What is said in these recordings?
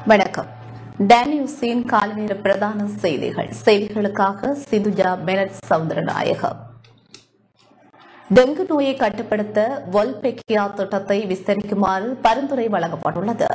வணக்கம் டேனியூஸின் காலநேர பிரதான செய்திகள் செய்திகளுக்காக சிந்துஜா பெனட் சவுந்தரநாயகம் டெங்கு நோயை கட்டுப்படுத்த வல்பெக்கியா திட்டத்தை விஸ்தரிக்குமாறு பரிந்துரை வழங்கப்பட்டுள்ளது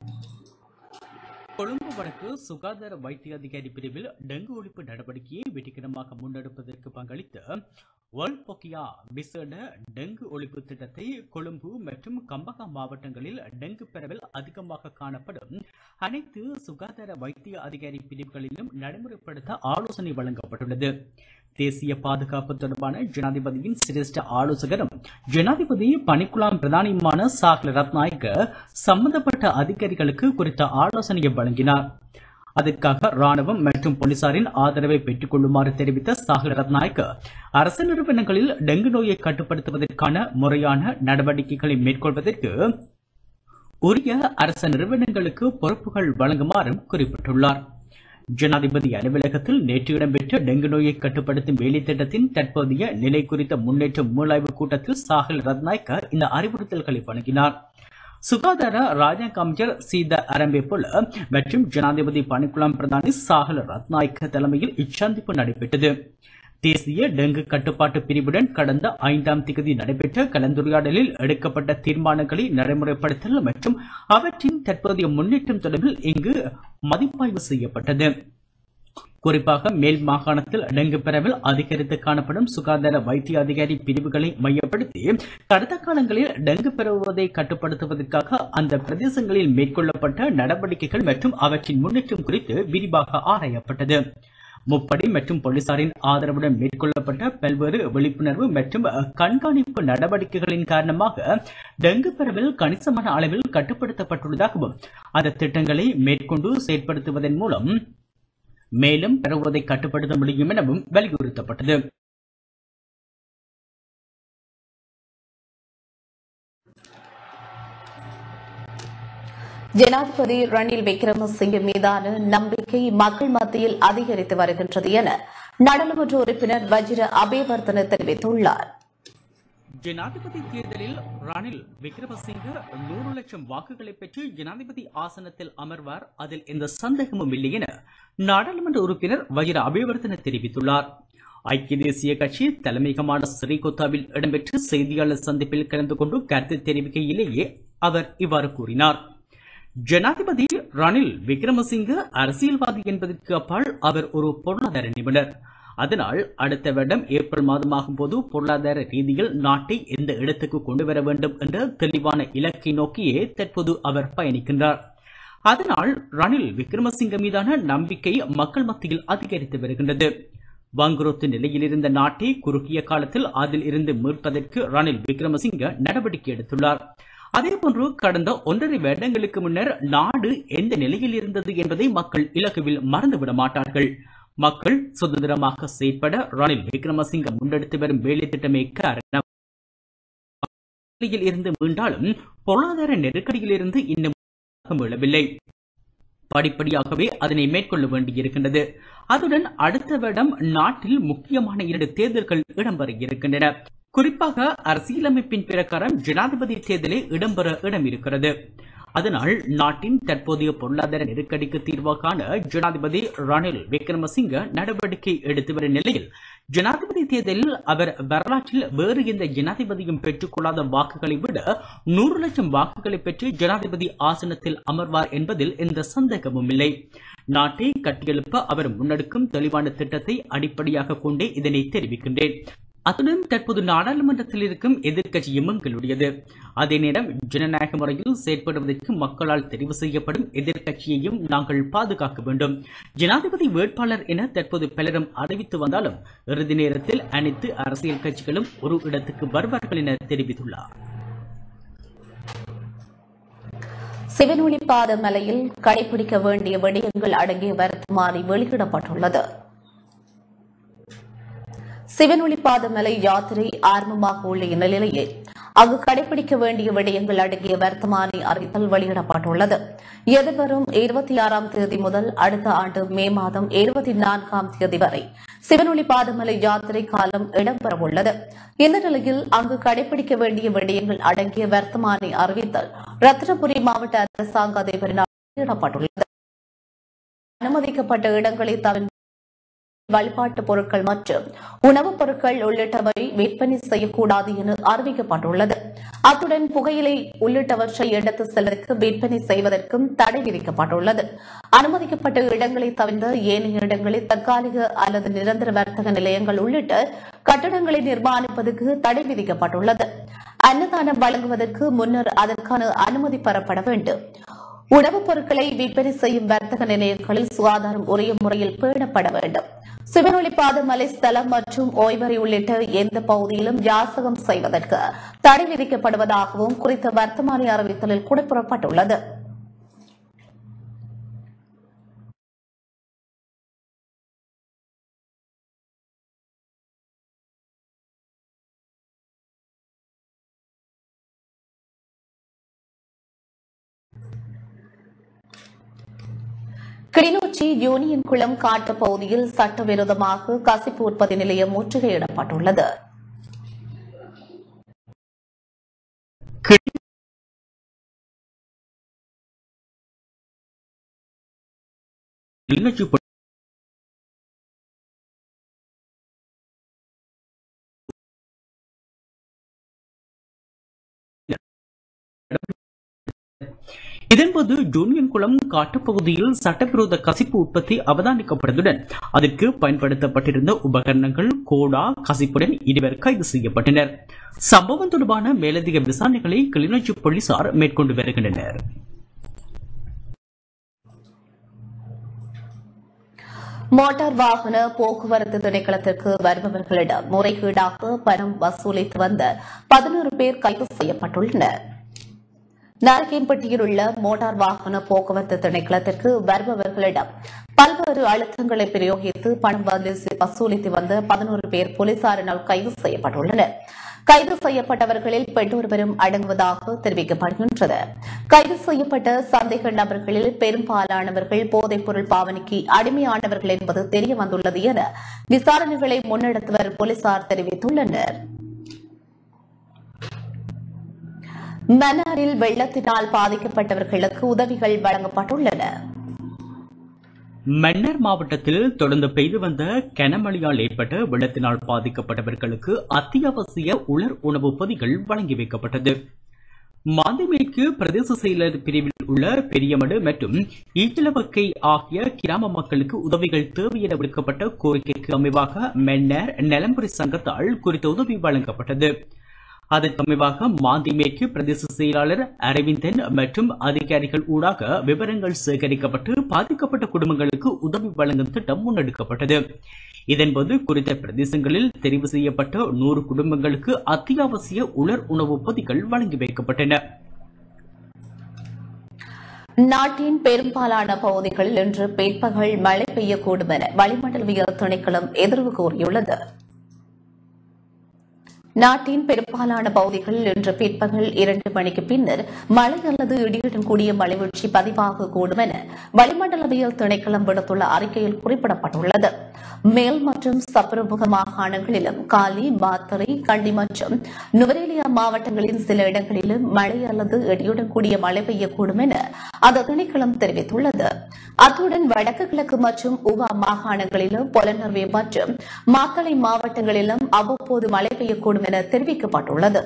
கொழும்பு வடக்கு சுகாதார வைத்திய அதிகாரி பிரிவில் டெங்கு ஒழிப்பு நடவடிக்கையை வெற்றிகரமாக முன்னெடுப்பதற்கு பங்களித்த வேர்ல்ட் பொக்கியா விசேட டெங்கு ஒழிப்பு திட்டத்தை கொழும்பு மற்றும் கம்பகா மாவட்டங்களில் டெங்கு பரவல் அதிகமாக காணப்படும் அனைத்து சுகாதார வைத்திய அதிகாரி பிரிவுகளிலும் நடைமுறைப்படுத்த ஆலோசனை வழங்கப்பட்டுள்ளது தேசிய பாதுகாப்பு தொடர்பான ஜனாதிபதியின் சிரேஷ்ட ஆலோசகரும் ஜனாதிபதி பணிக்குழாம் பிரதானியுமான சாகல ரத்நாயக்க சம்பந்தப்பட்ட அதிகாரிகளுக்கு குறித்த ஆலோசனையை வழங்கினார் அதற்காக ராணுவம் மற்றும் போலீசாரின் ஆதரவை பெற்றுக் கொள்ளுமாறு தெரிவித்த சாகல ரத்நாயக்க அரசு நிறுவனங்களில் டெங்கு நோயை கட்டுப்படுத்துவதற்கான முறையான நடவடிக்கைகளை மேற்கொள்வதற்கு உரிய அரசு நிறுவனங்களுக்கு பொறுப்புகள் வழங்குமாறும் குறிப்பிட்டுள்ளார் ஜனாதிபதி அலுவலகத்தில் நேற்று இடம்பெற்ற டெங்கு நோயை கட்டுப்படுத்தும் வேலை திட்டத்தின் தற்போதைய நிலை குறித்த முன்னேற்ற மூலாய்வு கூட்டத்தில் சாகல் ரத்நாயக்க இந்த அறிவுறுத்தல்களை வழங்கினார் சுகாதார ராஜாங்க அமைச்சர் சீத அரம்பேபுல மற்றும் ஜனாதிபதி பணிக்குளம் பிரதானி சாகல ரத்நாயக்க தலைமையில் இச்சந்திப்பு நடைபெற்றது தேசிய டெங்கு கட்டுப்பாட்டு பிரிவுடன் கடந்த ஐந்தாம் திகதி நடைபெற்ற கலந்துரையாடலில் எடுக்கப்பட்ட தீர்மானங்களை நடைமுறைப்படுத்தல் மற்றும் அவற்றின் தற்போதைய முன்னேற்றம் தொடர்பில் இங்கு மதிப்பாய்வு செய்யப்பட்டது குறிப்பாக மேல் மாகாணத்தில் டெங்கு பரவல் அதிகரித்து காணப்படும் சுகாதார வைத்திய அதிகாரி பிரிவுகளை மையப்படுத்தி கடந்த காலங்களில் டெங்கு பரவுவதை கட்டுப்படுத்துவதற்காக அந்த பிரதேசங்களில் மேற்கொள்ளப்பட்ட நடவடிக்கைகள் மற்றும் அவற்றின் முன்னேற்றம் குறித்து விரிவாக ஆராயப்பட்டது முப்படை மற்றும் போலீசாரின் ஆதரவுடன் மேற்கொள்ளப்பட்ட பல்வேறு விழிப்புணர்வு மற்றும் கண்காணிப்பு நடவடிக்கைகளின் காரணமாக டெங்கு பரவல் கணிசமான அளவில் கட்டுப்படுத்தப்பட்டுள்ளதாகவும் அந்த திட்டங்களை மேற்கொண்டு செயற்படுத்துவதன் மூலம் மேலும் பரவுவதை கட்டுப்படுத்த முடியும் எனவும் வலியுறுத்தப்பட்டது ஜனாதிபதி ரணில் விக்ரமசிங்கே மீதான நம்பிக்கை மக்கள் மத்தியில் அதிகரித்து வருகின்றது என நாடாளுமன்ற உறுப்பினர் வஜிர அபேவர்தன தெரிவித்துள்ளார் ஜனாதிபதி தேர்தலில் ரணில் விக்ரமசிங்க நூறு லட்சம் வாக்குகளை பெற்று ஜனாதிபதி ஆசனத்தில் அமர்வார் அதில் எந்த சந்தேகமும் இல்லை என நாடாளுமன்ற உறுப்பினர் வஜிர அபிவர்த்தன தெரிவித்துள்ளார் ஐக்கிய தேசிய கட்சி தலைமையகமான ஸ்ரீகோத்தாவில் இடம்பெற்ற செய்தியாளர் சந்திப்பில் கலந்து கொண்டு கருத்து தெரிவிக்கையிலேயே அவர் இவ்வாறு கூறினார் ஜனாதிபதி ரணில் விக்ரமசிங்க அரசியல்வாதி என்பதற்கு அப்பால் அவர் ஒரு பொருளாதார நிபுணர் அதனால் அடுத்த வருடம் ஏப்ரல் மாதமாகும் போது பொருளாதார ரீதியில் நாட்டை எந்த இடத்துக்கு கொண்டு வர வேண்டும் என்ற தெளிவான இலக்கை நோக்கியே தற்போது அவர் பயணிக்கின்றார் அதனால் ரணில் விக்ரமசிங்க மீதான நம்பிக்கை மக்கள் மத்தியில் அதிகரித்து வருகின்றது வங்குரோத்து நிலையில் இருந்த நாட்டை குறுகிய காலத்தில் அதில் இருந்து மீட்பதற்கு ரணில் விக்ரமசிங்க நடவடிக்கை எடுத்துள்ளார் அதேபோன்று கடந்த ஒன்றரை வருடங்களுக்கு முன்னர் நாடு எந்த நிலையில் இருந்தது என்பதை மக்கள் இலகுவில் மறந்துவிட மாட்டார்கள் மக்கள் சுதந்திரமாக செயற்பட ரணில் விக்ரமசிங்க முன்னெடுத்து வரும் வேலை திட்டமே காரணம் நிலையில் இருந்து மீண்டாலும் பொருளாதார நெருக்கடியில் இருந்து இன்னும் மீளவில்லை படிப்படியாகவே அதனை மேற்கொள்ள வேண்டியிருக்கின்றது அதுடன் அடுத்த வருடம் நாட்டில் முக்கியமான இரண்டு தேர்தல்கள் இடம்பெற இருக்கின்றன குறிப்பாக அரசியலமைப்பின் பிரகாரம் ஜனாதிபதி தேர்தலே இடம்பெற இடம் இருக்கிறது அதனால் நாட்டின் தற்போதைய பொருளாதார நெருக்கடிக்கு தீர்வு காண ஜனாதிபதி ரணில் விக்ரமசிங்க நடவடிக்கை எடுத்து வரும் நிலையில் ஜனாதிபதி தேர்தலில் அவர் வரலாற்றில் வேறு எந்த ஜனாதிபதியும் பெற்றுக்கொள்ளாத வாக்குகளை விட நூறு லட்சம் வாக்குகளை பெற்று ஜனாதிபதி ஆசனத்தில் அமர்வார் என்பதில் எந்த சந்தேகமும் இல்லை நாட்டை கட்டியெழுப்ப அவர் முன்னெடுக்கும் தெளிவான திட்டத்தை அடிப்படையாக கொண்டே இதனை தெரிவிக்கின்றேன் அத்துடன் தற்போது நாடாளுமன்றத்தில் இருக்கும் எதிர்க்கட்சியும் எங்களுடையது அதே நேரம் ஜனநாயக முறையில் செயற்படுவதற்கு மக்களால் தெரிவு செய்யப்படும் எதிர்க்கட்சியையும் நாங்கள் பாதுகாக்க வேண்டும் ஜனாதிபதி வேட்பாளர் என தற்போது பலரும் அறிவித்து வந்தாலும் இறுதி நேரத்தில் அனைத்து அரசியல் கட்சிகளும் ஒரு இடத்துக்கு வருவார்கள் என தெரிவித்துள்ளார் சிவனொளி மலையில் கடைபிடிக்க வேண்டிய விடயங்கள் அடங்கிய வருத்தமானி வெளியிடப்பட்டுள்ளது சிவனொளிப்பாத மலை யாத்திரை ஆரம்பமாக உள்ள நிலையிலேயே அங்கு கடைபிடிக்க வேண்டிய விடயங்கள் அடங்கிய வர்த்தமானி அறிவித்தல் வெளியிடப்பட்டுள்ளது எதிர்வரும் இருபத்தி ஆறாம் தேதி முதல் அடுத்த ஆண்டு மே மாதம் இருபத்தி நான்காம் தேதி வரை சிவனொளி பாதமலை யாத்திரை காலம் இடம்பெறவுள்ளது இந்த நிலையில் அங்கு கடைபிடிக்க வேண்டிய விடயங்கள் அடங்கிய வர்த்தமானி அறிவித்தல் ரத்தினபுரி மாவட்ட அரசாங்க அதிபரினால் வெளியிடப்பட்டுள்ளது அனுமதிக்கப்பட்ட இடங்களை தவிர வழிபாட்டு பொருட்கள் மற்றும் உணவுப் பொருட்கள் உள்ளிட்டவை விற்பனை செய்யக்கூடாது என அறிவிக்கப்பட்டுள்ளது அத்துடன் புகையிலை உள்ளிட்டவற்றை எடுத்து செல்வதற்கு விற்பனை செய்வதற்கும் தடை விதிக்கப்பட்டுள்ளது அனுமதிக்கப்பட்ட இடங்களை தவிர்த்த ஏனைய இடங்களில் தற்காலிக அல்லது நிரந்தர வர்த்தக நிலையங்கள் உள்ளிட்ட கட்டடங்களை நிர்மாணிப்பதற்கு தடை விதிக்கப்பட்டுள்ளது அன்னதானம் வழங்குவதற்கு முன்னர் அதற்கான அனுமதி பெறப்பட வேண்டும் உணவுப் பொருட்களை விற்பனை செய்யும் வர்த்தக நிலையங்களில் சுகாதாரம் உரிய முறையில் பேணப்பட வேண்டும் சிவனொளிப்பாத மலை ஸ்தலம் மற்றும் ஓய்வறை உள்ளிட்ட எந்த பகுதியிலும் யாசகம் செய்வதற்கு தடை விதிக்கப்படுவதாகவும் குறித்த வர்த்தமானி அறிவித்தலில் குறிப்பிடப்பட்டுள்ளது கிளிநொச்சி யூனியன் குளம் காட்டு பகுதியில் சட்டவிரோதமாக கசிப்பு உற்பத்தி நிலையம் முற்றுகையிடப்பட்டுள்ளது கிளிநொச்சி பொ- இதன்போது ஜூனியன் குளம் காட்டுப்பகுதியில் சட்டவிரோத கசிப்பு உற்பத்தி அவதானிக்கப்படுவதுடன் அதற்கு பயன்படுத்தப்பட்டிருந்த உபகரணங்கள் கோடா கசிப்புடன் இருவர் கைது செய்யப்பட்டனர் சம்பவம் தொடர்பான மேலதிக விசாரணைகளை கிளிநொச்சி போலீசார் மேற்கொண்டு வருகின்றனர் மோட்டார் வாகன போக்குவரத்து திணைக்களத்திற்கு வருபவர்களிடம் முறைகேடாக பணம் வசூலித்து வந்த பதினோரு பேர் கைது செய்யப்பட்டுள்ளனர் நாரகேம்பட்டியில் உள்ள மோட்டார் வாகன போக்குவரத்து திணைக்களத்திற்கு வருபவர்களிடம் பல்வேறு அழுத்தங்களை பிரயோகித்து பணம் வசூலி- வசூலித்து வந்த பதினோரு பேர் போலீசாரினால் கைது செய்யப்பட்டுள்ளனர் கைது செய்யப்பட்டவர்களில் பெற்றோர்வரும் அடங்குவதாக தெரிவிக்கப்படுகின்றது கைது செய்யப்பட்ட சந்தேக நபர்களில் பெரும்பாலானவர்கள் போதைப் பொருள் பாவனைக்கு அடிமையானவர்கள் என்பது தெரிய வந்துள்ளது என விசாரணைகளை முன்னெடுத்து வரும் போலீசார் தெரிவித்துள்ளனர் மன்னாரில் வெள்ளத்தினால் பாதிக்கப்பட்டவர்களுக்கு உதவிகள் வழங்கப்பட்டுள்ளன மன்னர் மாவட்டத்தில் தொடர்ந்து பெய்து வந்த கனமழையால் ஏற்பட்ட வெள்ளத்தினால் பாதிக்கப்பட்டவர்களுக்கு அத்தியாவசிய உலர் உணவுப் பொதிகள் வழங்கி வைக்கப்பட்டது மாந்திமேற்கு பிரதேச செயலர் பிரிவில் உள்ள பெரியமடு மற்றும் ஈச்சலவக்கை ஆகிய கிராம மக்களுக்கு உதவிகள் தேவை என விடுக்கப்பட்ட கோரிக்கைக்கு அமைவாக மன்னர் நலம்புரி சங்கத்தால் குறித்த உதவி வழங்கப்பட்டது அதற்கு அமைவாக மாந்திமேற்கு பிரதேச செயலாளர் அரவிந்தன் மற்றும் அதிகாரிகள் ஊடாக விவரங்கள் சேகரிக்கப்பட்டு பாதிக்கப்பட்ட குடும்பங்களுக்கு உதவி வழங்கும் திட்டம் முன்னெடுக்கப்பட்டது இதன்போது குறித்த பிரதேசங்களில் தெரிவு செய்யப்பட்ட நூறு குடும்பங்களுக்கு அத்தியாவசிய உலர் உணவுப் பொதிகள் வழங்கி வைக்கப்பட்டன நாட்டின் பெரும்பாலான பகுதிகளில் இன்று பிற்பகல் மழை பெய்யக்கூடும் என வளிமண்டலவியல் திணைக்களம் எதிர்வு கூறியுள்ளது நாட்டின் பெரும்பாலான பகுதிகளில் இன்று பிற்பகல் இரண்டு மணிக்கு பின்னர் மழை அல்லது இடியுடன் கூடிய மழை வீழ்ச்சி பதிவாகக்கூடும் என வளிமண்டலவியல் திணைக்களம் விடுத்துள்ள அறிக்கையில் குறிப்பிடப்பட்டுள்ளது மேல் மற்றும் சப்ரமுக மாகாணங்களிலும் காலி பாத்தரை கண்டி மற்றும் நுவரேலியா மாவட்டங்களின் சில இடங்களிலும் மழை அல்லது இடியுடன் கூடிய மழை பெய்யக்கூடும் என அந்த திணைக்களம் தெரிவித்துள்ளது அத்துடன் வடக்கு கிழக்கு மற்றும் உவா மாகாணங்களிலும் பொலனர்வே மற்றும் மாத்தளை மாவட்டங்களிலும் அவ்வப்போது மழை பெய்யக்கூடும் என தெரிவிக்கப்பட்டுள்ளது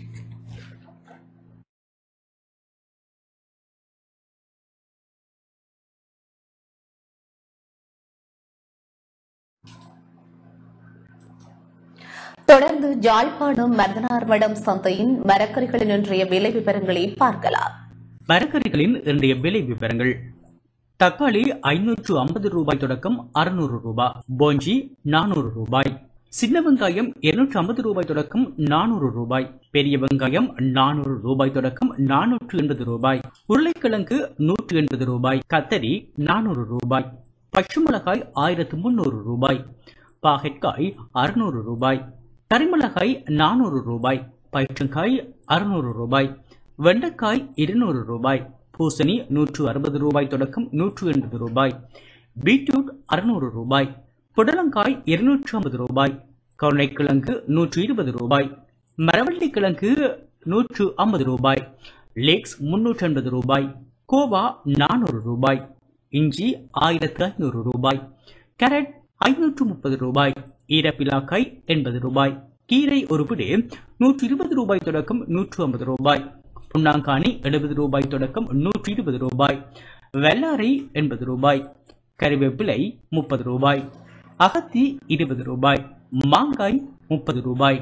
தொடர்ந்து யாழ்ப்பாணம் மருதனார்வடம் சந்தையின் மரக்கறிகளின் இன்றைய விலை விவரங்களை பார்க்கலாம் மரக்கறிகளின் இன்றைய விலை விவரங்கள் தக்காளி ஐநூற்று ஐம்பது ரூபாய் தொடக்கம் அறுநூறு ரூபாய் போஞ்சி நானூறு ரூபாய் சின்ன வெங்காயம் இருநூற்று ஐம்பது ரூபாய் தொடக்கம் நானூறு ரூபாய் பெரிய வெங்காயம் நானூறு ரூபாய் தொடக்கம் நானூற்று எண்பது ரூபாய் உருளைக்கிழங்கு நூற்று எண்பது ரூபாய் கத்தரி நானூறு ரூபாய் பச்சை மிளகாய் ஆயிரத்து முன்னூறு ரூபாய் பாகற்காய் அறுநூறு ரூபாய் கரிமிளகாய் நானூறு ரூபாய் பயிற்றங்காய் அறுநூறு ரூபாய் வெண்டைக்காய் இருநூறு ரூபாய் பூசணி நூற்று அறுபது ரூபாய் தொடக்கம் நூற்று எண்பது ரூபாய் பீட்ரூட் அறுநூறு ரூபாய் புடலங்காய் இருநூற்று ஐம்பது ரூபாய் கருணைக்கிழங்கு நூற்று இருபது ரூபாய் மரவள்ளி கிழங்கு நூற்று ஐம்பது ரூபாய் லேக்ஸ் முன்னூற்று எண்பது ரூபாய் கோவா நானூறு ரூபாய் இஞ்சி ஆயிரத்து ஐநூறு ரூபாய் கேரட் ஐநூற்று முப்பது ரூபாய் ஈரப்பிலாக்காய் எண்பது ரூபாய் கீரை ஒரு பிடி நூற்றி இருபது ரூபாய் தொடக்கம் நூற்று ஐம்பது ரூபாய் புண்ணாங்கானி எழுபது ரூபாய் தொடக்கம் நூற்றி இருபது ரூபாய் வெள்ளாரை எண்பது ரூபாய் கறிவேப்பிலை முப்பது ரூபாய் அகத்தி இருபது ரூபாய் மாங்காய் முப்பது ரூபாய்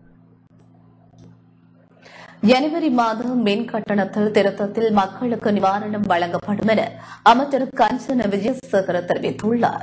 ஜனவரி மாதம் மின் கட்டணத்தில் திருத்தத்தில் மக்களுக்கு நிவாரணம் வழங்கப்படும் என அமைச்சர் கஞ்சன விஜயசேகர தெரிவித்துள்ளார்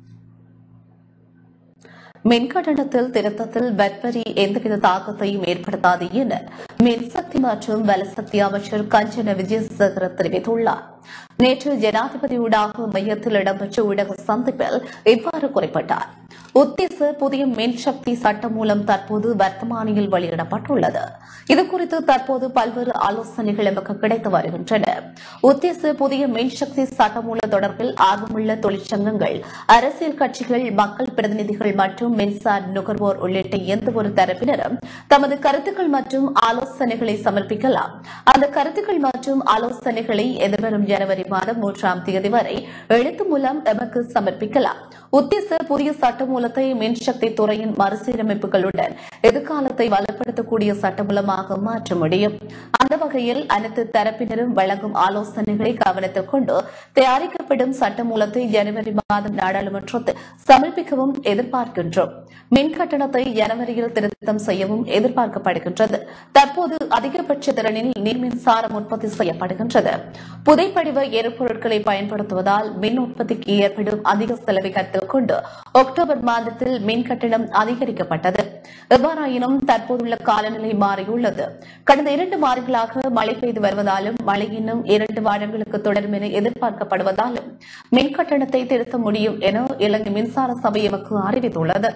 மின் கட்டணத்தில் திருத்தத்தில் வெட்வரி எந்தவித தாக்கத்தையும் ஏற்படுத்தாது என மின்சக்தி மற்றும் வலசக்தி அமைச்சர் கஞ்சன விஜயசேகர தெரிவித்துள்ளார் நேற்று ஜனாதிபதி ஊடாக மையத்தில் இடம்பெற்ற ஊடக சந்திப்பில் இவ்வாறு குறிப்பிட்டார் உத்தேச புதிய மின்சக்தி சட்டம் மூலம் தற்போது வர்த்தமானியில் வெளியிடப்பட்டுள்ளது இதுகுறித்து தற்போது பல்வேறு ஆலோசனைகள் எமக்கு கிடைத்து வருகின்றன உத்தேச புதிய மின்சக்தி சட்டமூல தொடர்பில் ஆர்வமுள்ள தொழிற்சங்கங்கள் அரசியல் கட்சிகள் மக்கள் பிரதிநிதிகள் மற்றும் மின்சார நுகர்வோர் உள்ளிட்ட எந்த ஒரு தரப்பினரும் தமது கருத்துக்கள் மற்றும் ஆலோசனைகளை சமர்ப்பிக்கலாம் அந்த கருத்துக்கள் மற்றும் ஆலோசனைகளை எதிர்வரும் ஜனவரி மாதம் மூன்றாம் தேதி வரை எழுத்து மூலம் எமக்கு சமர்ப்பிக்கலாம் உத்தேச புதிய சட்டமூலத்தை மின்சக்தி துறையின் மறுசீரமைப்புகளுடன் எதிர்காலத்தை வலுப்படுத்தக்கூடிய சட்டமூலமாக மாற்ற முடியும் அந்த வகையில் அனைத்து தரப்பினரும் வழங்கும் ஆலோசனைகளை கவனத்தில் கொண்டு தயாரிக்கப்படும் சட்டமூலத்தை ஜனவரி மாதம் நாடாளுமன்றத்தில் சமர்ப்பிக்கவும் எதிர்பார்க்கின்றோம் மின் கட்டணத்தை ஜனவரியில் திருத்தம் செய்யவும் எதிர்பார்க்கப்படுகின்றது தற்போது அதிகபட்ச திறனில் நீர் மின்சாரம் உற்பத்தி செய்யப்படுகின்றது புதைப்படிவ எரிபொருட்களை பயன்படுத்துவதால் மின் உற்பத்திக்கு ஏற்படும் அதிக செலவை கருத்தில் கொண்டு அக்டோபர் மாதத்தில் மின் கட்டணம் அதிகரிக்கப்பட்டது எவ்வாறாயினும் தற்போதுள்ள காலநிலை மாறியுள்ளது கடந்த இரண்டு மாதங்களாக மழை பெய்து வருவதாலும் மழை இன்னும் இரண்டு வாரங்களுக்கு தொடரும் என எதிர்பார்க்கப்படுவதாலும் மின் கட்டணத்தை திருத்த முடியும் என இலங்கை மின்சார சபை எமக்கு அறிவித்துள்ளது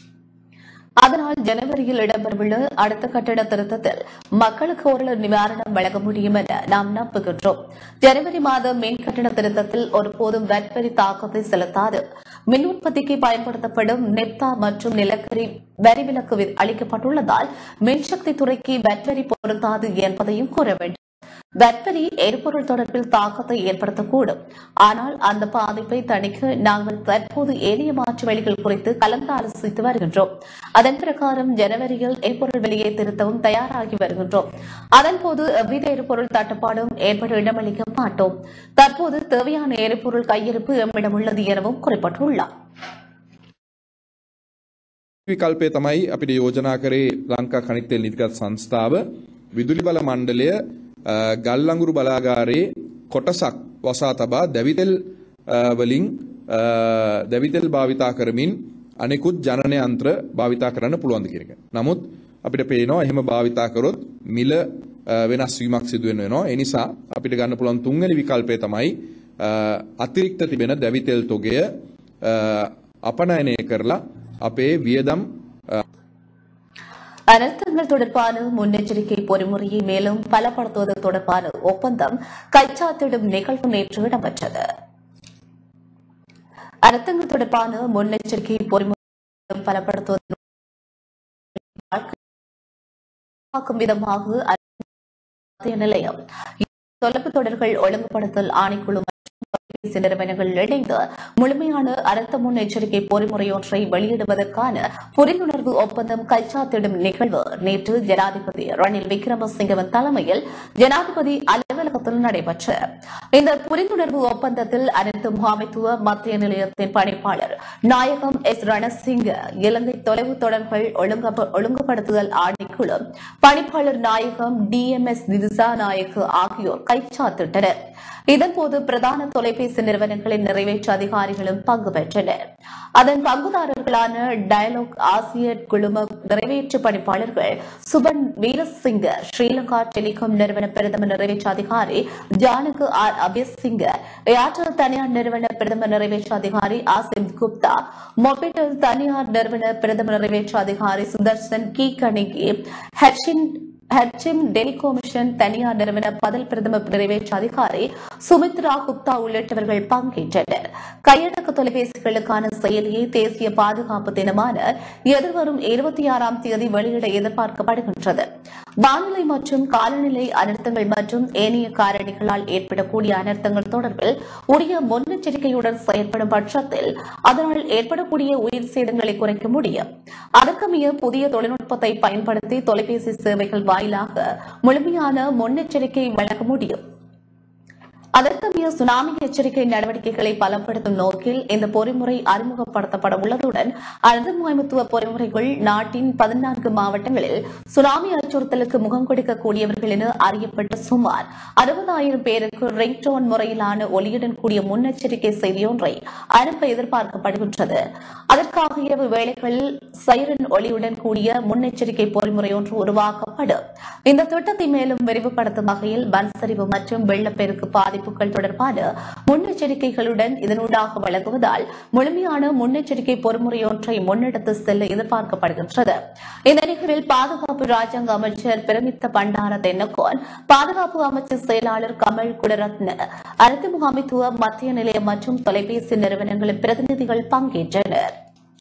அதனால் ஜனவரியில் இடம்பெறவுள்ள அடுத்த கட்டட திருத்தத்தில் மக்களுக்கு ஓரளவு நிவாரணம் வழங்க முடியும் என நாம் நம்புகின்றோம் ஜனவரி மாத மின் கட்டண திருத்தத்தில் ஒருபோதும் வரி தாக்கத்தை செலுத்தாது மின் உற்பத்திக்கு பயன்படுத்தப்படும் நெப்தா மற்றும் நிலக்கரி வரி விலக்கு வி- அளிக்கப்பட்டுள்ளதால் மின்சக்தி துறைக்கு வரி பொருந்தாது என்பதையும் கூற வேண்டும் வரி எரிபொருள் தொடர்பில் தாக்கத்தை ஏற்படுத்தக்கூடும் ஆனால் அந்த பாதிப்பை தணிக்க நாங்கள் தற்போது ஏனைய மாற்று வழிகள் குறித்து கலந்தாலோசித்து வருகின்றோம் அதன் பிரகாரம் ஜனவரியில் எரிபொருள் விலையை திருத்தவும் தயாராகி வருகின்றோம் அதன்போது எவ்வித எரிபொருள் தட்டுப்பாடும் ஏற்பட இடமளிக்க மாட்டோம் தற்போது தேவையான எரிபொருள் கையிருப்பு எம்மிடம் உள்ளது எனவும் குறிப்பிட்டுள்ளார் විකල්පය තමයි අපිට යෝජනා කරේ ලංකා කනිත්තෙල් නිතිකත් සංස්ථාව විදුලි බල මණ්ඩලය අ, ගල්ලංගුරු බලාගාරයේ කොටසක් වසා තබා දැවිතෙල් අ, වලින් අ, දැවිතෙල් භාවිතා කරමින් අනෙකුත් ජනන යන්ත්‍ර භාවිතා කරන්න පුළුවන්ද කියන එක. නමුත් අපිට පේනවා එහෙම භාවිතා කරොත් මිල අ, වෙනස් වීමක් සිදු වෙන වෙනවා. ඒ නිසා අපිට ගන්න පුළුවන් තුන්වෙනි විකල්පය තමයි අ, අතිරික්ත තිබෙන දැවිතෙල් තොගය අ, අපනයනය කරලා අපේ වියදම් අ, அனர்த்தங்கள் தொடர்பான முன்னெச்சரிக்கை பொறிமுறையை மேலும் பலப்படுத்துவது தொடர்பான ஒப்பந்தம் கைச்சாத்திடும் நிகழ்வு நேற்று இடம்பெற்றது அனர்த்தங்கள் தொடர்பான முன்னெச்சரிக்கை பொறிமுறை பலப்படுத்துவது ஆக்கும் விதமாக மத்திய நிலையம் தொலைப்பு தொடர்கள் ஒழுங்குபடுத்தல் ஆணைக்குழு மற்றும் தொலைபேசி நிறுவனங்கள் இணைந்து முழுமையான அரச முன்னெச்சரிக்கை பொறிமுறை ஒன்றை வெளியிடுவதற்கான புரிந்துணர்வு ஒப்பந்தம் கைச்சாத்திடும் நிகழ்வு நேற்று ஜனாதிபதி ரணில் விக்ரமசிங்கவின் தலைமையில் ஜனாதிபதி அலுவலகத்தில் நடைபெற்றது இந்த புரிந்துணர்வு ஒப்பந்தத்தில் அனைத்து முகாமைத்துவ மத்திய நிலையத்தின் பணிப்பாளர் நாயகம் எஸ் ரணசிங்க இலங்கை தொலைவு தொடர்கள் ஒழுங்கப- ஒழுங்குபடுத்துதல் ஆணைக்குழு பணிப்பாளர் நாயகம் டிஎம்எஸ் திசாநாயக்கு ஆகியோர் கைச்சாத்திட்டனர் இதன்போது பிரதான தொலைபேசி நிறுவனங்களின் நிறைவேற்று அதிகாரிகளும் பங்கு பெற்றனர் அதன் பங்குதாரர்களான டயலாக் ஆசிய குழும நிறைவேற்று பணிப்பாளர்கள் சுபன் வீரசிங்க ஸ்ரீலங்கா டெலிகாம் நிறுவன பிரதம நிறைவேற்று அதிகாரி ஜானகு ஆர் அபியசிங்க ஏர்டெல் தனியார் நிறுவன பிரதம நிறைவேற்று அதிகாரி ஆசிம் குப்தா மொபைட்டல் தனியார் நிறுவன பிரதம நிறைவேற்று அதிகாரி சுதர்சன் கி கணிகி ஹெச்சின் ஹெச்எம் டெலிகோமிஷன் தனியார் நிறுவன பதில் பிரதம நிறைவேற்று அதிகாரி சுமித்ரா குப்தா உள்ளிட்டவர்கள் பங்கேற்றனர் கையடக்க தொலைபேசிகளுக்கான செயலியை தேசிய பாதுகாப்பு தினமான எதிர்வரும் இருபத்தி ஆறாம் தேதி வெளியிட எதிர்பார்க்கப்படுகின்றது வானிலை மற்றும் காலநிலை அனர்த்தங்கள் மற்றும் ஏனைய காரணிகளால் ஏற்படக்கூடிய அனர்த்தங்கள் தொடர்பில் உரிய முன்னெச்சரிக்கையுடன் செயற்படும் பட்சத்தில் அதனால் ஏற்படக்கூடிய உயிர் சேதங்களை குறைக்க முடியும் அதற்கமைய புதிய தொழில்நுட்பத்தை பயன்படுத்தி தொலைபேசி சேவைகள் வாயிலாக முழுமையான முன்னெச்சரிக்கை வழங்க முடியும் அதற்கமைய சுனாமி எச்சரிக்கை நடவடிக்கைகளை பலப்படுத்தும் நோக்கில் இந்த பொறிமுறை அறிமுகப்படுத்தப்பட உள்ளதுடன் அனர்த்தமுகாமைத்துவ பொறிமுறைகள் நாட்டின் பதினான்கு மாவட்டங்களில் சுனாமி அச்சுறுத்தலுக்கு முகம் கொடுக்கக்கூடியவர்கள் என அறியப்பட்ட சுமார் அறுபதாயிரம் பேருக்கு ரிங்டோன் முறையிலான ஒலியுடன் கூடிய முன்னெச்சரிக்கை செய்தியொன்றை அனுப்ப எதிர்பார்க்கப்படுகின்றது அதற்காக இரவு வேளைகளில் சைரன் ஒளியுடன் கூடிய முன்னெச்சரிக்கை பொறிமுறை ஒன்று உருவாக்கப்படும் இந்த திட்டத்தை மேலும் விரிவுபடுத்தும் வகையில் மண் சரிவு மற்றும் வெள்ளப்பெருக்கு பாதிப்புகள் தொடர்பான முன்னெச்சரிக்கைகளுடன் இதனூடாக வழங்குவதால் முழுமையான முன்னெச்சரிக்கை பொறிமுறையொன்றை முன்னெடுத்து செல்ல எதிர்பார்க்கப்படுகின்றது இந்த நிகழ்வில் பாதுகாப்பு ராஜாங்க அமைச்சர் பிரமித்த பண்டார தென்னகோன் பாதுகாப்பு அமைச்சர் செயலாளர் கமல் குடரத்ன அரசு முகாமைத்துவ மத்திய நிலையம் மற்றும் தொலைபேசி நிறுவனங்களின் பிரதிநிதிகள் பங்கேற்றனர்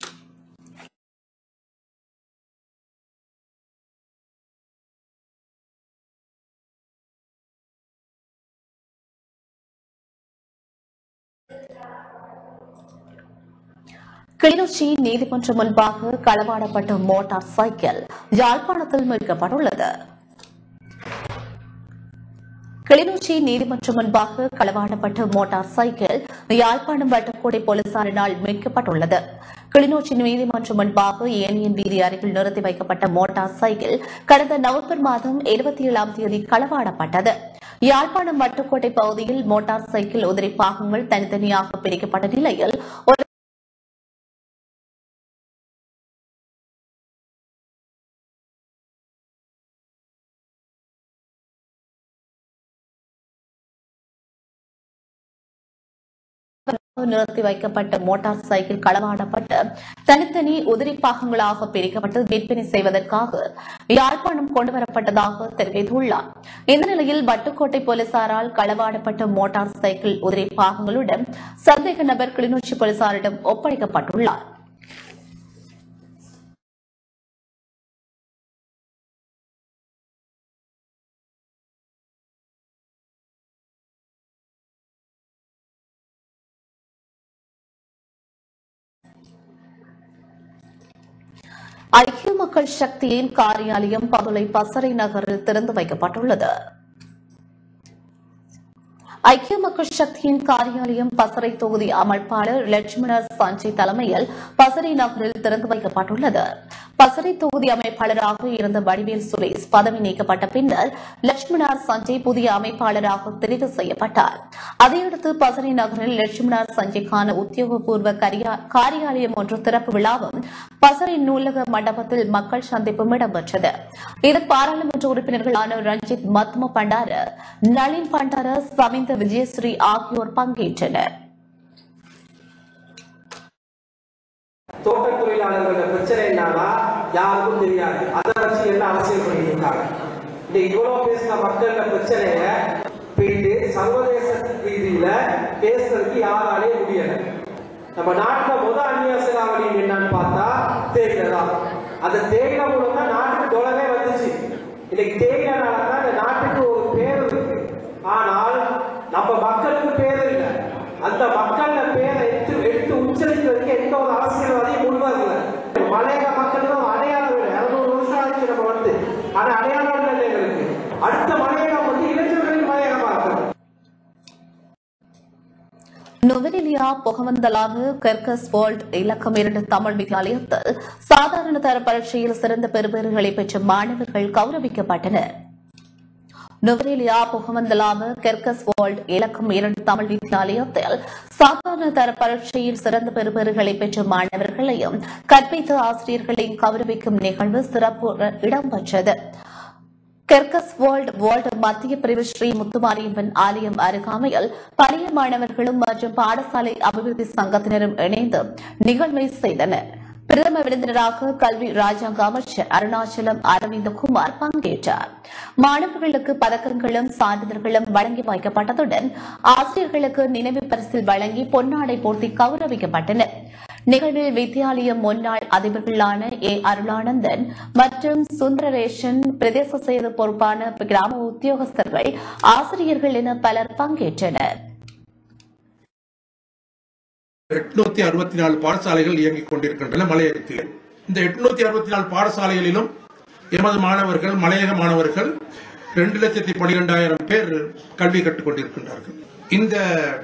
கிளிநொச்சி நீதிமன்றம் முன்பாக களவாடப்பட்ட மோட்டார் சைக்கிள் யாழ்ப்பாணத்தில் மீட்கப்பட்டுள்ளது கிளிநொச்சி நீதிமன்றம் முன்பாக களவாடப்பட்ட மோட்டார் சைக்கிள் யாழ்ப்பாணம் வட்டக்கோடை போலீசாரினால் மீட்கப்பட்டுள்ளது கிளிநொச்சி நீதிமன்றம் முன்பாக ஏனியன் வீதி அருகில் நிறுத்தி வைக்கப்பட்ட மோட்டார் சைக்கிள் கடந்த நவம்பர் மாதம் இருபத்தி ஏழாம் தேதி களவாடப்பட்டது யாழ்ப்பாணம் வட்டக்கோட்டை பகுதியில் மோட்டார் சைக்கிள் உதிரி பாகங்கள் தனித்தனியாக பிரிக்கப்பட்ட நிலையில் ஒரு நிறுத்தி வைக்கப்பட்ட மோட்டார் சைக்கிள் களவாடப்பட்டு தனித்தனி உதிரி பாகங்களாக பிரிக்கப்பட்டு விற்பனை செய்வதற்காக யாழ்ப்பாணம் கொண்டுவரப்பட்டதாக தெரிவித்துள்ளார் இந்த நிலையில் வட்டுக்கோட்டை போலீசாரால் களவாடப்பட்ட மோட்டார் சைக்கிள் உதிரி பாகங்களுடன் சந்தேக நபர் கிளிநொச்சி போலீசாரிடம் ஒப்படைக்கப்பட்டுள்ளார் ஐக்கிய மக்கள் சக்தியின் காரியாலயம் பதுளை பசறை நகரில் திறந்து வைக்கப்பட்டுள்ளது ஐக்கிய மக்கள் சக்தியின் காரியாலயம் பசறை தொகுதி அமைப்பாளர் லட்சுமண சஞ்சய் தலைமையில் பசறை நகரில் திறந்து வைக்கப்பட்டுள்ளது பசறை தொகுதி அமைப்பாளராக இருந்த வடிவேல் சுரேஷ் பதவி நீக்கப்பட்ட பின்னர் லட்சுமணார் சஞ்சய் புதிய அமைப்பாளராக தெரிவு செய்யப்பட்டார் அதையடுத்து பசறை நகரில் லட்சுமணார் சஞ்சய்க்கான உத்தியோகபூர்வ கரியா- காரியாலயம் ஒன்று திறப்பு விழாவும் பசறை நூலக மண்டபத்தில் மக்கள் சந்திப்பும் இடம்பெற்றது இதில் பாராளுமன்ற உறுப்பினர்களான ரஞ்சித் மத்ம பண்டார நளின் பண்டார சமிந்த விஜயஸ்ரீ ஆகியோர் பங்கேற்றனர் தோட்ட தொழிலாளர்களோட பிரச்சனை என்னன்னா யாருக்கும் தெரியாது அதை வச்சு என்ன அரசியல் பண்ணிட்டு இருக்காங்க இந்த இவ்வளவு பேசின மக்களோட பிரச்சனைய போயிட்டு சர்வதேச ரீதியில பேசுறதுக்கு யாராலே முடியல நம்ம நாட்டுல முத அந்நிய செலாவணி என்னன்னு பார்த்தா தேயிலை தான் அந்த தேயிலை மூலம் தான் நாட்டுக்கு தொலைவே வந்துச்சு இன்னைக்கு தேயிலைனால தான் இந்த நாட்டுக்கு ஒரு பேர் இருக்கு ஆனால் நம்ம மக்களுக்கு பேர் இல்லை அந்த மக்கள பேரை எடுத்து எடுத்து உச்சரிக்கிறதுக்கு எந்த ஒரு அரசியல்வாதியும் முன்வரல மலையக மக்களுக்கு ஒரு அடையாளம் இல்லை இருநூறு வருஷம் ஆச்சு நம்ம வந்து ஆனா அடையாளம் இல்லை எங்களுக்கு அடுத்த மலையகம் வந்து இளைஞர்களின் மலையகமா இருக்கணும் நுவரெலியா புகவந்தலாவு கெர்கஸ் வேர்ல்ட் இலக்கம் இரண்டு தமிழ் வித்தியாலயத்தில் சாதாரண தர பரீட்சையில் சிறந்த பெறுபேறுகளை பெற்ற மாணவர்கள் கௌரவிக்கப்பட்டனர் நுவரெலியா புகவந்தலாவு கெர்கஸ் வேர்ல்ட் இலக்கம் இரண்டு தமிழ் வித்தியாலயத்தில் சாதாரண தர பரீட்சையில் சிறந்த பெறுபேறுகளை பெற்ற மாணவர்களையும் கற்பித்த ஆசிரியர்களையும் கௌரவிக்கும் நிகழ்வு சிறப்பு இடம்பெற்றது கெர்கஸ் வேர்ல்ட் வேர்ல்ட் மத்திய பிரிவு ஸ்ரீ முத்துமாரியம்மன் ஆலயம் அருகாமையில் பழைய மாணவர்களும் மற்றும் பாடசாலை அபிவிருத்தி சங்கத்தினரும் இணைந்து நிகழ்வை செய்தனர் பிரதம விருந்தினராக கல்வி ராஜாங்க அமைச்சர் அருணாச்சலம் அரவிந்தகுமார் பங்கேற்றார் மாணவர்களுக்கு பதக்கங்களும் சான்றிதழ்களும் வழங்கி வைக்கப்பட்டதுடன் ஆசிரியர்களுக்கு நினைவு பரிசில் வழங்கி பொன்னாடை போர்த்தி கௌரவிக்கப்பட்டனர் நிகழ்வில் வித்தியாலய முன்னாள் அதிபர்களான ஏ அருளானந்தன் மற்றும் சுந்தரேஷன் பிரதேச செயல் பொறுப்பான கிராம உத்தியோகஸ்தர்கள் ஆசிரியர்கள் என பலர் பங்கேற்றனர் எட்நூத்தி அறுபத்தி நாலு பாடசாலைகள் இயங்கிக் கொண்டிருக்கின்றன மலையகத்திலே இந்த எட்நூத்தி அறுபத்தி நாலு பாடசாலைகளிலும் எமது மாணவர்கள் மலையக மாணவர்கள் ரெண்டு லட்சத்தி பனிரெண்டாயிரம் பேர் கல்வி கற்றுக் கொண்டிருக்கின்றார்கள் இந்த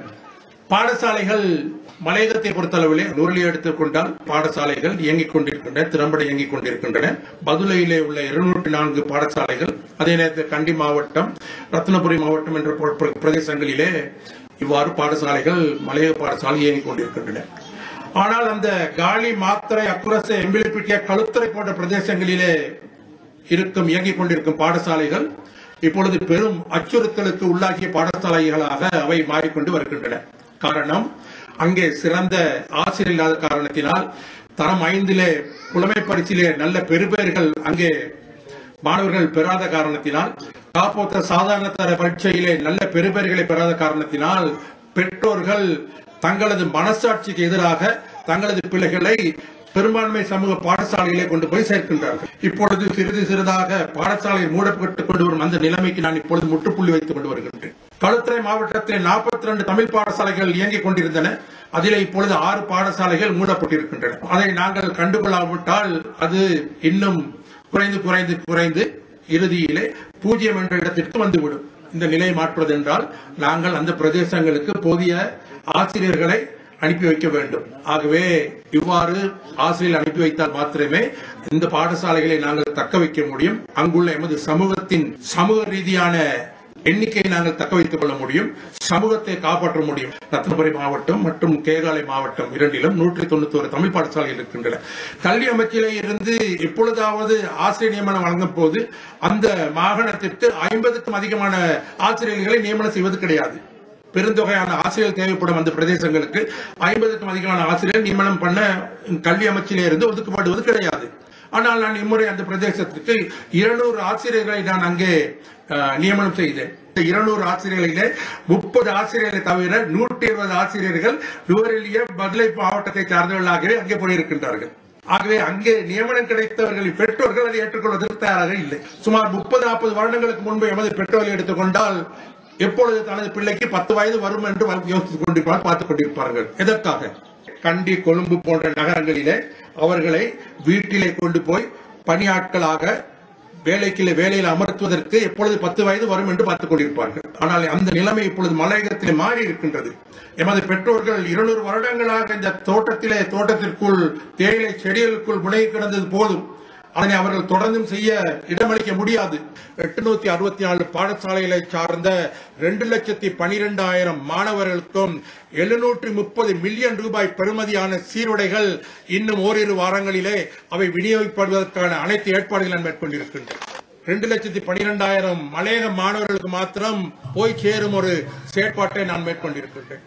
பாடசாலைகள் மலையகத்தை பொறுத்தளவிலே நூறிலே எடுத்துக்கொண்டால் பாடசாலைகள் இயங்கிக் கொண்டிருக்கின்றன திறம்பட இயங்கிக் கொண்டிருக்கின்றன பதுளையிலே உள்ள இருநூற்றி நான்கு பாடசாலைகள் அதே நேரத்தில் கண்டி மாவட்டம் ரத்னபுரி மாவட்டம் என்ற பிர- பிர- பிரதேசங்களிலே இவ்வாறு பாடசாலைகள் மலையக பாடசாலை இயங்கிக் கொண்டிருக்கின்றன ஆனால் அந்த காலி மாத்திரை அக்குரச எம்பிலிப்பிட்டிய கழுத்துறை போன்ற பிரதேசங்களிலே இருக்கும் இயங்கிக் கொண்டிருக்கும் பாடசாலைகள் இப்பொழுது பெரும் அச்சுறுத்தலுக்கு உள்ளாகிய பாடசாலைகளாக அவை மாறிக்கொண்டு வருகின்றன காரணம் அங்கே சிறந்த ஆசிரியர் இல்லாத காரணத்தினால் தரம் ஐந்திலே புலமை பரிசிலே நல்ல பெறுபேறுகள் அங்கே மாணவர்கள் பெறாத காரணத்தினால் காப்போத்த சாதாரண தர பரீட்சையிலே நல்ல பெறுபேறுகளை பெறாத காரணத்தினால் பெற்றோர்கள் தங்களது மனசாட்சிக்கு எதிராக தங்களது பிள்ளைகளை பெரும்பான்மை சமூக பாடசாலையிலே கொண்டு போய் சேர்க்கின்றார்கள் இப்பொழுது சிறிது சிறிதாக பாடசாலை மூடப்பட்டுக் கொண்டு வரும் அந்த நிலைமைக்கு நான் இப்பொழுது முற்றுப்புள்ளி வைத்துக் கொண்டு வருகின்றேன் களுத்துறை மாவட்டத்தில் 42 ரெண்டு தமிழ் பாடசாலைகள் இயங்கிக் கொண்டிருந்தன அதிலே இப்பொழுது ஆறு பாடசாலைகள் மூடப்பட்டிருக்கின்றன அதை நாங்கள் கண்டுகொள்ளாவிட்டால் அது இன்னும் குறைந்து குறைந்து குறைந்து இறுதியிலே பூஜ்ஜியம் என்ற இடத்திற்கு வந்துவிடும் இந்த நிலையை மாற்றுவது என்றால் நாங்கள் அந்த பிரதேசங்களுக்கு போதிய ஆசிரியர்களை அனுப்பி வைக்க வேண்டும் ஆகவே இவ்வாறு ஆசிரியர் அனுப்பி வைத்தால் மாத்திரமே இந்த பாடசாலைகளை நாங்கள் தக்க வைக்க முடியும் அங்குள்ள எமது சமூகத்தின் சமூக ரீதியான எண்ணிக்கையை நாங்கள் தக்க வைத்துக் கொள்ள முடியும் சமூகத்தை காப்பாற்ற முடியும் ரத்னபுரி மாவட்டம் மற்றும் கேகாலை மாவட்டம் இரண்டிலும் நூற்றி தொண்ணூத்தி ஒரு தமிழ் பாடசாலைகள் இருக்கின்றன கல்வி அமைச்சிலே இருந்து எப்பொழுதாவது ஆசிரியர் நியமனம் வழங்கும் போது அந்த மாகாணத்திற்கு ஐம்பதுக்கும் அதிகமான ஆசிரியர்களை நியமனம் செய்வது கிடையாது பெருந்தொகையான ஆசிரியர் தேவைப்படும் அந்த பிரதேசங்களுக்கு ஐம்பதுக்கும் அதிகமான ஆசிரியர் நியமனம் பண்ண கல்வி அமைச்சிலே இருந்து ஒதுக்கப்படுவது கிடையாது ஆனால் நான் இம்முறை அந்த பிரதேசத்திற்கு இருநூறு ஆசிரியர்களை நான் அங்கே அஹ், நியமனம் செய்தேன் இந்த இருநூறு ஆசிரியர்களிலே முப்பது ஆசிரியர்களை தவிர நூற்றி இருபது ஆசிரியர்கள் நுவரெலிய பதிலை மாவட்டத்தை சார்ந்தவர்களாகவே அங்கே போயிருக்கின்றார்கள் ஆகவே அங்கே நியமனம் கிடைத்தவர்களின் பெற்றோர்கள் அதை ஏற்றுக்கொள்வதற்கு தயாராக இல்லை சுமார் முப்பது நாற்பது வருடங்களுக்கு முன்பு எமது பெற்றோரை எடுத்துக்கொண்டால் எப்பொழுது தனது பிள்ளைக்கு பத்து வயது வரும் என்று யோசித்துக் கொண்டிருப்பார் பார்த்துக் கொண்டிருப்பார்கள் எதற்காக கண்டி கொழும்பு போன்ற நகரங்களிலே அவர்களை வீட்டிலே கொண்டு போய் பணியாட்களாக வேலைக்கு வேலையில் அமர்த்துவதற்கு எப்பொழுது பத்து வயது வரும் என்று பார்த்துக் கொண்டிருப்பார்கள் ஆனால் அந்த நிலைமை இப்பொழுது மலையகத்திலே மாறி இருக்கின்றது எமது பெற்றோர்கள் இருநூறு வருடங்களாக இந்த தோட்டத்திலே தோட்டத்திற்குள் தேயிலை செடிகளுக்குள் முனையை கிடந்தது போதும் அதனை அவர்கள் தொடர்ந்தும் செய்ய இடமளிக்க முடியாது எட்டுநூத்தி அறுபத்தி நாலு பாடசாலைகளை சார்ந்த ரெண்டு லட்சத்தி பனிரெண்டாயிரம் மாணவர்களுக்கும் எழுநூற்றி முப்பது மில்லியன் ரூபாய் பெறுமதியான சீருடைகள் இன்னும் ஓரிரு வாரங்களிலே அவை விநியோகிக்கப்படுவதற்கான அனைத்து ஏற்பாடுகளை நான் மேற்கொண்டிருக்கின்றேன் ரெண்டு லட்சத்தி பனிரெண்டாயிரம் மலையக மாணவர்களுக்கு மாத்திரம் போய் சேரும் ஒரு செயற்பாட்டை நான் மேற்கொண்டிருக்கின்றேன்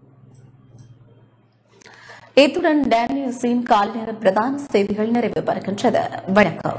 இத்துடன் டேனியஸின் கால்நேர பிரதான செய்திகள் நிறைவு பெறுகின்றது வணக்கம்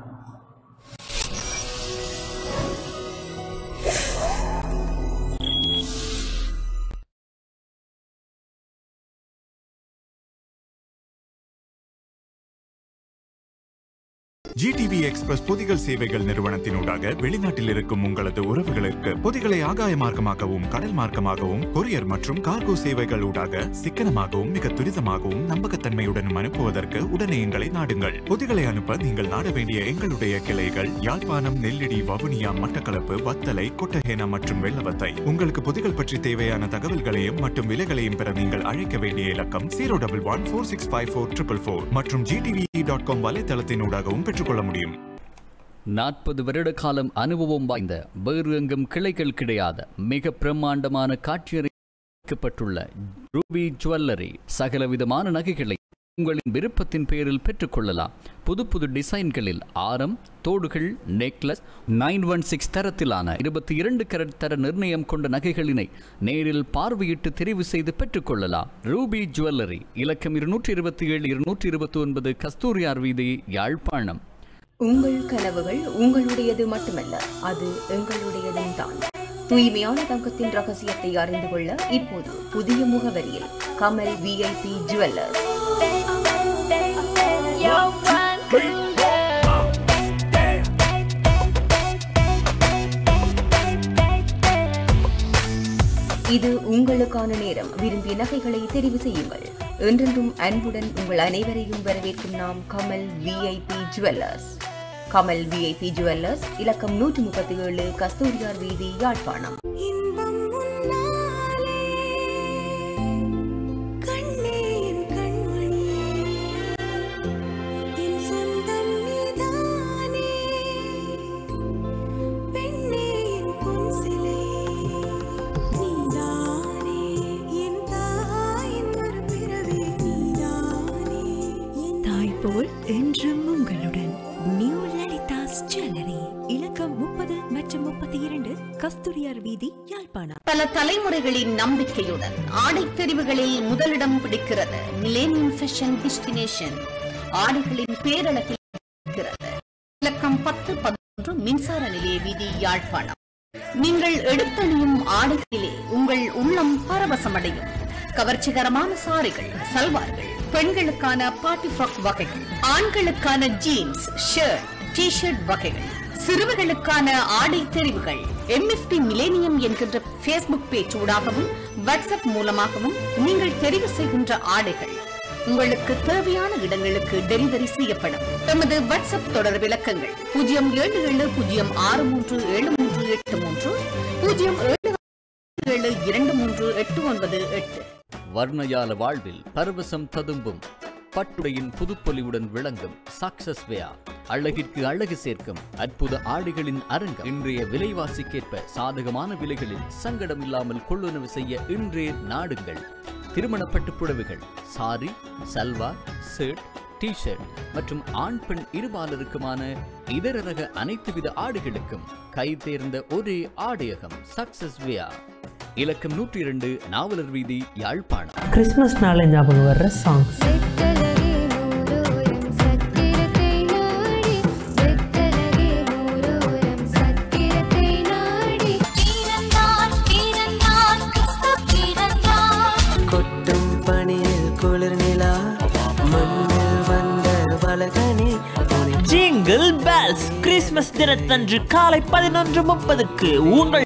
ஜிடிவி எக்ஸ்பிரஸ் பொதிகள் சேவைகள் நிறுவனத்தினூடாக வெளிநாட்டில் இருக்கும் உங்களது உறவுகளுக்கு பொதிகளை ஆகாய மார்க்கமாகவும் கடல் மார்க்கமாகவும் கொரியர் மற்றும் கார்கோ சேவைகள் ஊடாக சிக்கனமாகவும் மிக துரிதமாகவும் நம்பகத்தன்மையுடனும் அனுப்புவதற்கு உடனே எங்களை நாடுங்கள் பொதிகளை அனுப்ப நீங்கள் நாட வேண்டிய எங்களுடைய கிளைகள் யாழ்ப்பாணம் நெல்லிடி வவுனியா மட்டக்களப்பு வத்தலை கொட்டஹேனா மற்றும் வெள்ளவத்தை உங்களுக்கு பொதிகள் பற்றி தேவையான தகவல்களையும் மற்றும் விலைகளையும் பெற நீங்கள் அழைக்க வேண்டிய இலக்கம் zero double one four six five four triple four மற்றும் ஜிடிவி டாட் காம் வலைத்தளத்தினூடாகவும் பெற்றுக்கொள்ள முடியும் நாற்பது வருட காலம் அனுபவம் வாய்ந்த வேறு எங்கும் கிளைகள் கிடையாத மிக பிரம்மாண்டமான காட்சியறிக்கப்பட்டுள்ள ரூபி ஜுவல்லரி சகலவிதமான நகைகளை உங்களின் விருப்பத்தின் பேரில் பெற்றுக்கொள்ளலாம் புது புது டிசைன்களில் ஆரம் தோடுகள் நெக்லஸ் நைன் ஒன் சிக்ஸ் தரத்திலான இருபத்தி இரண்டு கரட் தர நிர்ணயம் கொண்ட நகைகளினை நேரில் பார்வையிட்டு தெரிவு செய்து பெற்றுக்கொள்ளலாம் ரூபி ஜுவல்லரி இலக்கம் இருநூற்றி இருபத்தி ஏழு இருநூற்றி இருபத்தி ஒன்பது கஸ்தூரியார் வீதி யாழ்ப்பாணம் உங்கள் கனவுகள் உங்களுடையது மட்டுமல்ல அது எங்களுடையதும் தான் தூய்மையான தங்கத்தின் ரகசியத்தை அறிந்து கொள்ள இப்போது புதிய முகவரியில் கமல் விஐபி ஜுவல்லர்ஸ் இது உங்களுக்கான நேரம் விரும்பிய நகைகளை தெரிவு செய்யுங்கள் என்றென்றும் அன்புடன் உங்கள் அனைவரையும் வரவேற்கும் நாம் Kamal VIP jewellers Kamal VIP jewellers இலக்கம் நூற்றி முப்பத்தி ஏழு கஸ்தூரியார் வீதி யாழ்ப்பாணம் தாய் போல் என்றும் உங்களுடன் நியூ லலிதாஸ் ஜுவல்லரி இலக்கம் முப்பது மற்றும் முப்பத்தி இரண்டு கஸ்தூரியார் வீதி யாழ்ப்பாணம் பல தலைமுறைகளின் நம்பிக்கையுடன் ஆடை தெரிவுகளில் முதலிடம் பிடிக்கிறது மிலேனியம் ஃபேஷன் டெஸ்டினேஷன் ஆடைகளின் பேரழகில் இருக்கிறது இலக்கம் பத்து பதினொன்று மின்சார நிலைய வீதி யாழ்ப்பாணம் நீங்கள் எடுத்தணியும் ஆடைகளிலே உங்கள் உள்ளம் பரவசமடையும் கவர்ச்சிகரமான சாரிகள் சல்வார்கள் பெண்களுக்கான பார்ட்டி ஃப்ராக் வகைகள் ஆண்களுக்கான ஜீன்ஸ் ஷர்ட் டி ஷர்ட் வகைகள் சிறுவர்களுக்கான ஆடை தெரிவுகள் எம்எஃபி மிலேனியம் என்கின்ற பேஸ்புக் பேஜ் ஊடாகவும் வாட்ஸ்அப் மூலமாகவும் நீங்கள் தெரிவு செய்கின்ற ஆடைகள் உங்களுக்கு தேவையான இடங்களுக்கு டெலிவரி செய்யப்படும் எமது வாட்ஸ்அப் தொடர் விளக்கங்கள் பூஜ்ஜியம் ஏழு ஏழு பூஜ்ஜியம் ஆறு மூன்று ஏழு மூன்று எட்டு மூன்று பூஜ்ஜியம் ஏழு ஏழு இரண்டு மூன்று எட்டு ஒன்பது எட்டு வர்ணயால வாழ்வில் பரவசம் ததும்பும் பட்டுடையின் புதுப்பொலிவுடன் விளங்கும் சக்சஸ் வேயா அழகிற்கு அழகு சேர்க்கும் அற்புத ஆடைகளின் அரங்கம் இன்றைய விலைவாசிக்கேற்ப சாதகமான விலைகளில் சங்கடம் இல்லாமல் கொள்ளுணவு செய்ய இன்றே நாடுங்கள் திருமணப்பட்டு புடவைகள் sari salwar shirt T shirt மற்றும் ஆண் பெண் இருபாலருக்குமான இதர ரக அனைத்து வித ஆடைகளுக்கும் கை தேர்ந்த ஒரே ஆடையகம் சக்சஸ் வியா இலக்கம் நூற்றி இரண்டு நாவலர் வீதி யாழ்ப்பாணம் கிறிஸ்மஸ் நாளை ஞாபகம் வர்ற சாங்ஸ் கொட்டும் பனியில் குளிர் நிலா மண்ணில் வந்த வளகனே ஜிங்கிள் பெல்ஸ் கிறிஸ்மஸ் தினத்தன்று காலை பதினொன்று முப்பதுக்கு உங்கள்